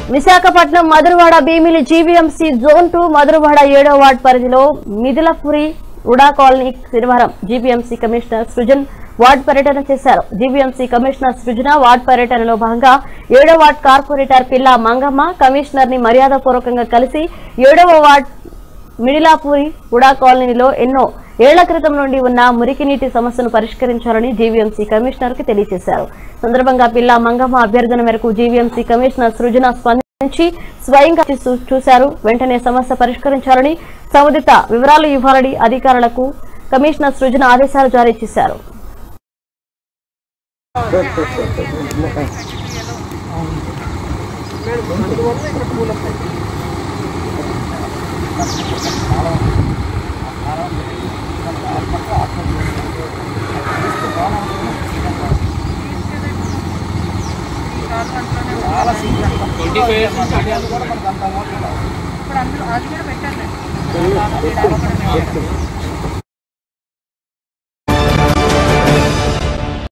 Visakhapatnam Madhurawada Bheemili GVMC zone two Madhurawada ఏడో ward పరిధిలో Midilapuri UDA colony శనివారం జీవీఎంసీ కమిషనర్ సృజన్ వార్డ్ పర్యటన చేశారు జీవీఎంసీ కమిషనర్ సృజన వార్డ్ పర్యటనలో భాగంగా ఏడో వార్డ్ కార్పొరేటర్ పిల్ల మంగమ్మ కమిషనర్ ని మర్యాదపూర్వకంగా కలిసి ఏడవ వార్డ్ మిడిలాపూరి ఉడా కాలనీలో ఎన్నో ఏళ్ల క్రితం నుండి ఉన్న మురికి నీటి సమస్యను పరిష్కరించాలని జీవీఎంసీ కమిషనర్ కి తెలియజేశారు సందర్భంగా పిల్ల మంగమ్మ అభ్యర్థన మేరకు జీవీఎంసీ కమిషనర్ సృజన స్పందించి స్వయంగా చూ- చూశారు వెంటనే సమస్య పరిష్కరించాలని సంబంధిత వివరాలు ఇవ్వాలని అధికారులకు కమిషనర్ సృజన ఆదేశాలు జారీ చేశారు ట్వంటీ ఫైవ్ ఇయర్స్ నుంచి ఇప్పుడు అందులో అది కూడా పెట్టండి